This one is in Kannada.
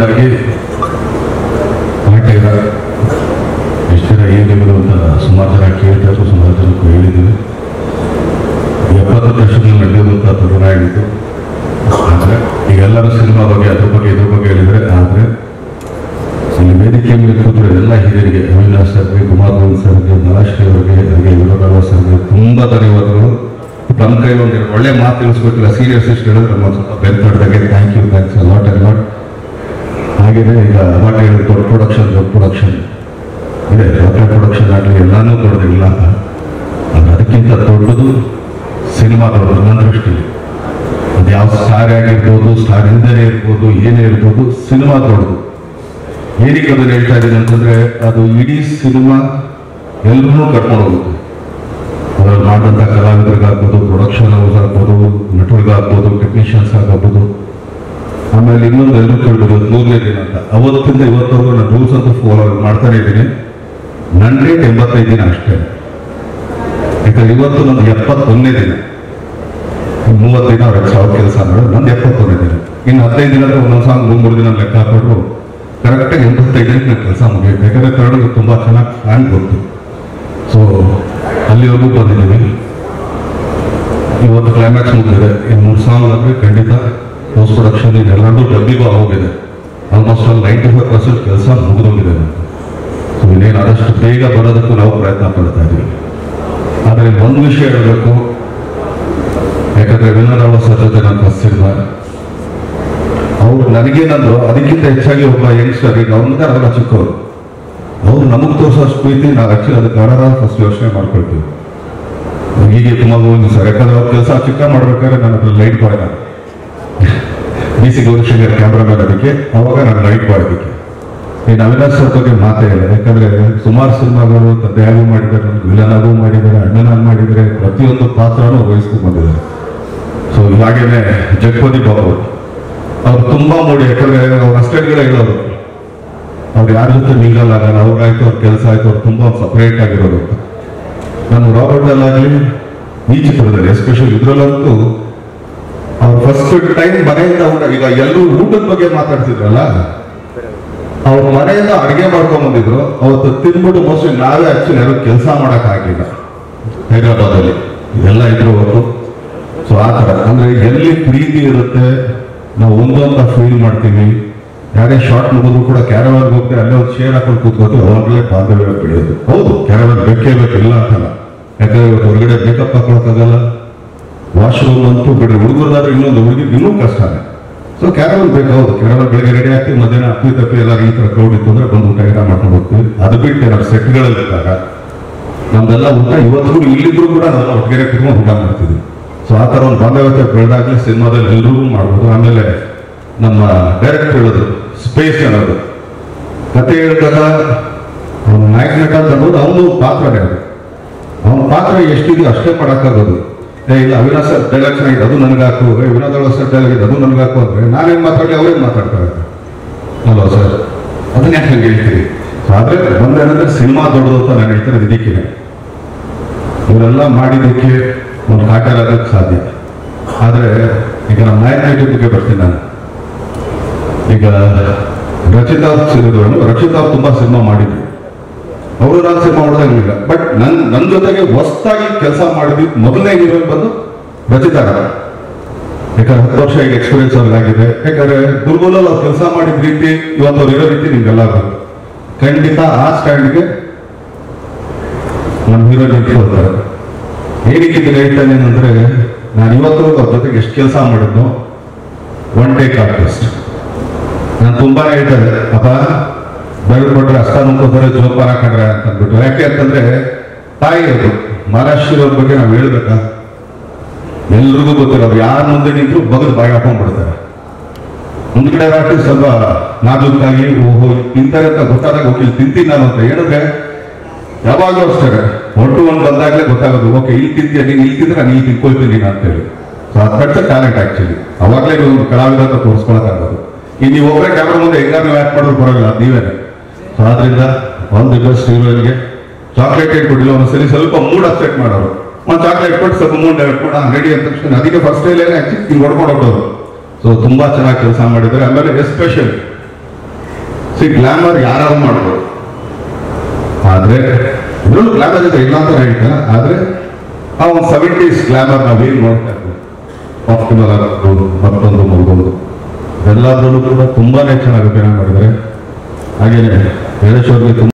ಮೊದಲನೇದಾಗಿ ಪಾಠ ಎಷ್ಟು ಜನ ಏನಿದ್ರು ಅಂತ ಸುಮಾರು ಜನ ಕೇಳ್ತಾರೆ ಸುಮಾರು ಜನಕ್ಕೂ ಹೇಳಿದ್ದೀವಿ ಎಪ್ಪತ್ತು ವರ್ಷದಲ್ಲಿ ನಡೆಯೋದಂತ ತರುಣ ಹೇಳಿದ್ದು ಆದರೆ ಈಗ ಎಲ್ಲರೂ ಸಿನಿಮಾ ಬಗ್ಗೆ ಅದ್ರ ಬಗ್ಗೆ ಇದ್ರ ಬಗ್ಗೆ ಹೇಳಿದರೆ ಆದರೆ ಇಲ್ಲಿ ವೇದಿಕೆ ಮೇಲೆ ಕೂತಿರೋ ಎಲ್ಲ ಹಿರಿಯರಿಗೆ ಅವಿನಾಶ್ ಸರ್ಗೆ ಕುಮಾರ್ ಗೋವಿಂದ್ ಸರ್ಗೆ ನಲಾಶ್ರೀ ಅವರಿಗೆ ಹಾಗೆ ವಿನೋದವ ಸರ್ಗೆ ತುಂಬ ಧನ್ಯವಾದಗಳು ನಮ್ಮ ಕೈ ಒಂದು ಒಳ್ಳೆ ಮಾತು ತಿಳಿಸ್ಬೇಕಿಲ್ಲ ಸೀರಿಯಸ್ ಇಷ್ಟು ಹೇಳಿದ್ರೆ ನಮ್ಮ ಸ್ವಲ್ಪ ಬೆಂತಾಡ್ದಾಗೆ thank you thanks lot and lot ಹಾಗೆಯೇ ಈಗ ಅವಾಗ ಹೇಳಿದ ದೊಡ್ಡ ಪ್ರೊಡಕ್ಷನ್ ದೊಡ್ಡ ಪ್ರೊಡಕ್ಷನ್ ಇದೆ ರಾಕೆಟ್ ಪ್ರೊಡಕ್ಷನ್ ಆಗಲಿ ಎಲ್ಲಾನು ದೊಡ್ಡದಿಲ್ಲ ಆದರೆ ಅದಕ್ಕಿಂತ ದೊಡ್ಡದು ಸಿನಿಮಾ ದೊಡ್ಡದು ನನ್ನ ದೃಷ್ಟಿಲಿ ಅದು ಯಾವ ಸ್ಟಾರ್ ಆಗಿರ್ಬೋದು ಸ್ಟಾರ್ ಇಲ್ಲದೇ ಇರ್ಬೋದು ಏನೇ ಇರ್ಬೋದು ಸಿನಿಮಾ ದೊಡ್ಡದು ಏನಕ್ಕೆ ಅದನ್ನು ಹೇಳ್ತಾ ಇದ್ದೀನಿ ಅಂತಂದ್ರೆ ಅದು ಇಡೀ ಸಿನಿಮಾ ಎಲ್ಲರೂ ಕರ್ಕೊಂಡು ಹೋಗುತ್ತೆ ಅದ್ರಲ್ಲಿ ಮಾಡಿದಂಥ ಕಲಾವಿದರಿಗಾಗ್ಬೋದು ಪ್ರೊಡಕ್ಷನ್ ಹೌಸ್ ಆಗ್ಬೋದು ನಟರಿಗಾಗ್ಬೋದು ಟೆಕ್ನಿಷಿಯನ್ಸ್ ಆಗಬಹುದು ಆಮೇಲೆ ಇನ್ನೊಂದು ಎಲ್ಲರೂ ಕೇಳಿದ್ರು ಮೂರನೇ ದಿನ ಅಂತ ಅವತ್ತಿಂದ ಇವತ್ತವರೆಗೂ ನಾನು ರೂಲ್ಸ್ ಅಂತ ಫಾಲೋ ಮಾಡ್ತಾನೆ ಇದ್ದೀನಿ ನನ್ನ ರೇಟ್ ಎಂಬತ್ತೈದು ದಿನ ಅಷ್ಟೇ ಯಾಕಂದ್ರೆ ಇವತ್ತು ನಂದು ಎಪ್ಪತ್ತೊಂದನೇ ದಿನ ಮೂವತ್ತು ದಿನ ಅವ್ರ ಸಾವಿರ ಕೆಲಸ ಮಾಡೋದು ನಂದು ಎಪ್ಪತ್ತೊಂದನೇ ದಿನ ಇನ್ನು ಹದಿನೈದು ದಿನ ಒಂದೊಂದು ಸಾಂಗ್ ಮೂರು ಮೂರು ದಿನ ಲೆಕ್ಕ ಹಾಕಿದ್ರು ಕರೆಕ್ಟಾಗಿ ಎಂಬತ್ತೈದು ದಿನಕ್ಕೆ ನಾನು ಕೆಲಸ ಮುಗಿಯುತ್ತೆ ಯಾಕಂದ್ರೆ ಕನ್ನಡ ತುಂಬ ಚೆನ್ನಾಗಿ ಕಾಣ್ ಗೊತ್ತು ಸೊ ಅಲ್ಲಿವರೆಗೂ ಬಂದಿದ್ದೀವಿ ಇವತ್ತು ಕ್ಲೈಮ್ಯಾಕ್ಸ್ ಮುಗಿದಿದೆ ಇನ್ನು ಮೂರು ಸಾಂಗ್ ಅಂದರೆ ಖಂಡಿತ ಪೋಸ್ಟ್ ಪ್ರೊಡಕ್ಷನ್ ಇದೆಲ್ಲರೂ ಡಬ್ಬಿಗೂ ಹೋಗಿದೆ ಆಲ್ಮೋಸ್ಟ್ ಅಲ್ಲಿ ನೈಂಟಿ ಫೈವ್ ಪರ್ಸೆಂಟ್ ಕೆಲಸ ಮುಗಿದೋಗಿದೆ ಸೊ ಇನ್ನೇನು ಆದಷ್ಟು ಬೇಗ ಬರೋದಕ್ಕೂ ನಾವು ಪ್ರಯತ್ನ ಪಡ್ತಾ ಇದ್ದೀವಿ ಆದರೆ ಒಂದು ವಿಷಯ ಹೇಳಬೇಕು ಯಾಕಂದ್ರೆ ವಿನೋದವ ಸರ್ ಜೊತೆ ನಾನು ಫಸ್ಟ್ ಸಿನಿಮಾ ಅವ್ರು ನನಗೇನಂದ್ರು ಅದಕ್ಕಿಂತ ಹೆಚ್ಚಾಗಿ ಒಬ್ಬ ಯಂಗ್ಸ್ಟರ್ ಈಗ ಅವ್ರಿಂದ ಅವರ ಚಿಕ್ಕವರು ಅವ್ರು ನಮಗೆ ತೋರಿಸೋಷ್ಟು ಪ್ರೀತಿ ನಾವು ಆಕ್ಚುಲಿ ಅದಕ್ಕೆ ಅವರ ಫಸ್ಟ್ ಯೋಚನೆ ಮಾಡ್ಕೊಳ್ತೀವಿ ಹೀಗೆ ತುಂಬ ಹೋಗಿ ಸರ್ ಯಾಕಂದ್ರೆ ಅವ್ರ ಕೆಲಸ ಚಿಕ್ಕ ಮಾಡ್ಬೇಕಾದ್ರೆ ನಾನು ಅದ್ರಲ್ಲಿ ಲೈಟ್ ಬಾಯ್ ನಾನು ಬಿ ಸಿ ಗೌರಿಶಂಕರ್ ಕ್ಯಾಮ್ರಾಮನ್ ಅದಕ್ಕೆ ಅವಾಗ ನಾನು ಲೈಟ್ ಬಾಯ್ ಅದಕ್ಕೆ ಇನ್ನು ಅವಿನಾಶ್ ಸರ್ ಬಗ್ಗೆ ಮಾತೇ ಇಲ್ಲ ಯಾಕಂದ್ರೆ ಸುಮಾರು ಸಿನಿಮಾಗಳು ತಂದೆಯಾಗೂ ಮಾಡಿದ್ದಾರೆ ವಿಲನ್ ಆಗೂ ಮಾಡಿದ್ದಾರೆ ಅಣ್ಣನಾಗಿ ಮಾಡಿದ್ದಾರೆ ಪ್ರತಿಯೊಂದು ಪಾತ್ರನೂ ವಹಿಸ್ಕೊಂಡು ಬಂದಿದ್ದಾರೆ ಸೊ ಹಾಗೇನೆ ಜಗಪತಿ ಬಾಬು ಅವ್ರು ತುಂಬಾ ನೋಡಿ ಯಾಕಂದ್ರೆ ಅವ್ರ ಅಷ್ಟೇಗಳೇ ಹೇಳೋರು ಅವ್ರು ಯಾರ ಜೊತೆ ಮಿಂಗಲ್ ಆಗಲ್ಲ ಅವ್ರಿಗಾಯ್ತು ಅವ್ರ ಕೆಲಸ ಆಯ್ತು ಅವ್ರು ತುಂಬಾ ಸಪರೇಟ್ ಆಗಿರೋರು ಅಂತ ನಾನು ರಾಬರ್ಟ್ ಅಲ್ಲಾಗ್ಲಿ ಈ ಚಿತ್ರದಲ್ಲಿ ಎಸ್ಪೆಷಲಿ ಇದ್ರಲ್ಲಂತೂ ಅವ್ರು ಫಸ್ಟ್ ಟೈಮ್ ಮನೆಯಿಂದ ಊಟ ಈಗ ಎಲ್ಲರೂ ಊಟದ ಬಗ್ಗೆ ಮಾತಾಡ್ತಿದ್ರಲ್ಲ ಅವ್ರ ಮನೆಯಿಂದ ಅಡಿಗೆ ಮಾಡ್ಕೊಂಡ್ ಬಂದಿದ್ರು ಅವತ್ತು ತಿನ್ಬಿಟ್ಟು ಮೋಸ್ಟ್ಲಿ ನಾವೇ ಆಕ್ಚುಲಿ ಯಾರು ಕೆಲಸ ಮಾಡಕ್ ಆಗಿಲ್ಲ ಹೈದರಾಬಾದಲ್ಲಿ ಎಲ್ಲ ಇದ್ರು ಅವರು ಸೊ ಆ ಥರ ಅಂದ್ರೆ ಎಲ್ಲಿ ಪ್ರೀತಿ ಇರುತ್ತೆ ನಾವು ಒಂದು ಅಂತ ಫೀಲ್ ಮಾಡ್ತೀವಿ ಯಾರೇ ಶಾರ್ಟ್ ಮುಗಿದ್ರು ಕೂಡ ಕ್ಯಾರವಾನ್ಗೆ ಹೋಗ್ತಾರೆ ಅಲ್ಲೇ ಒಂದು ಶೇರ್ ಹಾಕೊಂಡು ಕೂತ್ಕೋತೀವಿ ಅವಾಗಲೇ ಬಾಂಧವ್ಯ ಬೆಳೆಯೋದು ಹೌದು ಕ್ಯಾರವಾನ್ ಬೇಕೇ ಬೇಕು ಇಲ್ಲ ಅಂತಲ್ಲ ಯಾಕಂದ್ರೆ ಇವತ್ತು ಹೊರಗಡೆ ಮೇಕಪ್ ಹಾಕೊಳಕ್ಕಾಗಲ್ಲ ವಾಶ್ರೂಮ್ ಅಂತೂ ಬಿಡ್ರಿ ಹುಡುಗರದಾದ್ರೆ ಇನ್ನೊಂದು ಹುಡುಗಿ ಇನ್ನೂ ಕಷ್ಟನೇ ಸೊ ಕ್ಯಾರವಲ್ ಬೇಕು ಹೌದು ಕ್ಯಾರವಲ್ ಬೆಳಗ್ಗೆ ರೆಡಿ ಆಗ್ತೀವಿ ಮಧ್ಯಾಹ್ನ ಅಪ್ಪಿ ತಪ್ಪಿ ಎಲ್ಲ ಈ ತರ ಕ್ರೌಡ್ ಇತ್ತು ಅಂದ್ರೆ ಬಂದು ಊಟ ಗಿಟ ಮಾಡ್ಕೊಂಡು ಹೋಗ್ತೀವಿ ಅದು ಬಿಟ್ಟು ನಾವು ಸೆಟ್ಗಳಲ್ಲಿ ಇದ್ದಾಗ ನಮ್ದೆಲ್ಲ ಊಟ ಇವತ್ತು ಇಲ್ಲಿದ್ರು ಕೂಡ ನಾವೆಲ್ಲ ಒಟ್ಟಿಗೆ ಕುತ್ಕೊಂಡು ಊಟ ಮಾಡ್ತಿದ್ವಿ ಸೊ ಆ ಥರ ಒಂದು ಬಾಂಧವ್ಯತೆ ಬೆಳೆದಾಗಲೇ ಸಿನಿಮಾದಲ್ಲಿ ಎಲ್ರಿಗೂ ಮಾಡ್ಬೋದು ಆಮೇಲೆ ನಮ್ಮ ಡೈರೆಕ್ಟರ್ ಹೇಳಿದ್ರು ಸ್ಪೇಸ್ ಅನ್ನೋದು ಕತೆ ಹೇಳಿದಾಗ ಅವನು ನಾಯಕ ನಟ ಅಂತ ಅನ್ನೋದು ಅವನು ಪಾತ್ರನೇ ಅದು ಅವನ ಪಾತ್ರ ಎಷ್ಟಿದೆಯೋ ಅಷ್ಟೇ ಮಾಡೋಕ್ಕಾಗೋದು ಏ ಇಲ್ಲ ಅವಿನಾಶ್ ಸರ್ ಡೈಲಾಗ್ ಚೆನ್ನಾಗಿದೆ ಅದು ನನಗೆ ಹಾಕು ಏ ವಿನೋದ್ ಅಳ್ವ ಸರ್ ಡೈಲಾಗ್ ಇದೆ ಅದು ನನಗೆ ಹಾಕು ಅಂದ್ರೆ ನಾನೇನು ಮಾತಾಡಲಿ ಅವ್ರೇನು ಮಾತಾಡ್ತಾರೆ ಅಲ್ವಾ ಸರ್ ಅದನ್ನ ಯಾಕೆ ಹಂಗೆ ಹೇಳ್ತೀರಿ ಸೊ ಆದ್ರೆ ಒಂದೇನಂದ್ರೆ ಸಿನಿಮಾ ದೊಡ್ಡದು ಅಂತ ನಾನು ಹೇಳ್ತಾರೆ ಇದಕ್ಕೆ ಇವರೆಲ್ಲ ಮಾಡಿದ್ದಕ್ಕೆ ಒಂದು ಕಾಟರ್ ಆಗಕ್ಕೆ ಸಾಧ್ಯ ಆದ್ರೆ ಈಗ ನಮ್ಮ ನಾಯಕ ನಟಿ ಬಗ್ಗೆ ಬರ್ತೀನಿ ನಾನು ಈಗ ರಚಿತಾ ಸಿನಿಮಾಗಳು ರಚಿತಾ ಅವ್ರು ತುಂಬಾ ಸಿನಿಮಾ ಮಾಡಿದ್ರು ಅವರು ನಾನು ಸಿನಿಮಾ ಮಾಡೋದಾಗಿಲ್ಲ ಬಟ್ ನನ್ ನನ್ನ ಜೊತೆಗೆ ಹೊಸದಾಗಿ ಕೆಲಸ ಮಾಡಿದ್ದು ಮೊದಲನೇ ಹೀರೋಯಿನ್ ಬಂದು ರಚಿತಾ ರಾವ್. ಯಾಕಂದ್ರೆ ಹತ್ತು ವರ್ಷ ಈಗ ಎಕ್ಸ್ಪೀರಿಯನ್ಸ್ ಅವ್ರಿಗಾಗಿದೆ ಯಾಕಂದ್ರೆ ದುರ್ಗೋಲಲ್ಲಿ ಅವ್ರು ಕೆಲಸ ಮಾಡಿದ ರೀತಿ ಇವತ್ತು ಅವ್ರು ಇರೋ ರೀತಿ ನಿಮ್ಗೆಲ್ಲ ಗೊತ್ತು ಖಂಡಿತ ಆ ಸ್ಟ್ಯಾಂಡ್ಗೆ ನಮ್ಮ ಹೀರೋ ನಿಂತ್ಕೊಳ್ತಾರೆ ಏನಕ್ಕೆ ಇದನ್ನ ಹೇಳ್ತಾನೆ ಅಂದ್ರೆ ನಾನು ಇವತ್ತು ಅವ್ರ ಜೊತೆಗೆ ಎಷ್ಟು ಕೆಲಸ ಮಾಡಿದ್ನು ಒನ್ ಟೇಕ್ ಆರ್ಟಿಸ್ಟ್ ನಾನು ತುಂಬಾ ಹೇಳ್ತಾರೆ ಅಪ್ಪ ಬೆಳಗ್ಗೆ ಕೊಟ್ರೆ ಅಷ್ಟ ಅನ್ಕೋತಾರೆ ಜೋಪಾನ ಕಂಡ್ರೆ ಅಂತ ಅಂದ್ಬಿಟ್ಟು ಯಾಕೆ ಅಂತಂದ್ರೆ ತಾಯಿ ಅದು ಮಹಾರಾಷ್ಟ್ರ ಅವ್ರ ಬಗ್ಗೆ ನಾವು ಹೇಳ್ಬೇಕಾ ಎಲ್ರಿಗೂ ಗೊತ್ತಿಲ್ಲ ಅವ್ರು ಯಾರು ಮುಂದೆ ನಿಂತರು ಬಗದು ಬಾಯಿ ಹಾಕೊಂಡ್ಬಿಡ್ತಾರೆ ಮುಂದ್ಗಡೆ ಆರ್ಟಿಸ್ಟ್ ಸ್ವಲ್ಪ ನಾಜೂಕಾಗಿ ಓಹೋ ತಿಂತಾರೆ ಅಂತ ಗೊತ್ತಾದಾಗ ಓಕೆ ಇಲ್ಲಿ ತಿಂತೀನಿ ನಾನು ಅಂತ ಹೇಳಿದ್ರೆ ಯಾವಾಗಲೂ ಅಷ್ಟೇ ಒನ್ ಟು ಒನ್ ಬಂದಾಗಲೇ ಗೊತ್ತಾಗೋದು ಓಕೆ ಇಲ್ಲಿ ತಿಂತೀಯ ನೀನು ಇಲ್ಲಿ ತಿಂದ್ರೆ ನಾನು ಇಲ್ಲಿ ತಿನ್ಕೊಳ್ತೀನಿ ನೀನು ಅಂತೇಳಿ ಸೊ ಅದು ಕಟ್ಟ ಟ್ಯಾಲೆಂಟ್ ಆಕ್ಚುಲಿ ಅವಾಗಲೇ ನೀವು ಒಂದು ಕಲಾವಿದ ಅಂತ ತೋರಿಸ್ಕೊಳಕ್ಕಾಗೋದು ಈಗ ನೀವು ಒಬ್ಬರೇ ಕ್ಯಾಮ್ರಾ ಮುಂದೆ ಹೆಂಗಾರು ನೀವು ಆ್ಯಕ್ಟ್ ಮಾಡೋದು ಬರೋಲ್ಲ ಅದು ನೀವೇನೆ ಸೊ ಆದ್ರಿಂದ ಒಂದು ಬೆಸ್ಟ್ ಹೀರೋಯಿನ್ಗೆ ಚಾಕ್ಲೇಟ್ ಇಟ್ಬಿಟ್ಟಿಲ್ಲ ಒಂದ್ಸರಿ ಸ್ವಲ್ಪ ಮೂಡ್ ಅಪ್ಸೆಟ್ ಮಾಡೋರು ಒಂದು ಚಾಕ್ಲೇಟ್ ಕೊಟ್ಟು ಸ್ವಲ್ಪ ಮೂಡ್ ಡೈರೆಕ್ಟ್ ಮಾಡಿ ರೆಡಿ ಅಂತ ತಕ್ಷಣ ಅದಕ್ಕೆ ಫಸ್ಟ್ ಡೇಲೇನೆ ಹಿಂಗೆ ಹೊಡ್ಕೊಂಡು ಹೋಗೋದು ಸೊ ತುಂಬಾ ಚೆನ್ನಾಗಿ ಕೆಲಸ ಮಾಡಿದ್ದಾರೆ ಆಮೇಲೆ ಎಸ್ಪೆಷಲಿ ಸಿ ಗ್ಲಾಮರ್ ಯಾರು ಮಾಡ್ಬೋದು ಆದರೆ ಇದರಲ್ಲೂ ಗ್ಲಾಮರ್ ಇದೆ ಇಲ್ಲ ಅಂತ ಹೇಳ್ತಾರೆ ಆದರೆ ಆ ಒಂದು ಸೆವೆಂಟೀಸ್ ಗ್ಲಾಮರ್ ನಾವೇನು ನೋಡ್ತಾ ಇದ್ವಿ ಆಪ್ಟಿಮಲ್ ಆಗ್ಬೋದು ಮತ್ತೊಂದು ಮಗದೊಂದು ಎಲ್ಲದರಲ್ಲೂ ಕೂಡ ತುಂಬಾನೇ ಚೆನ್ನಾಗಿ ಅಭಿನಯ ಮಾಡಿದ್ದಾರೆ ಹಾಗೇನೆ ಯಶೋರ್ಗೆ ತುಂಬ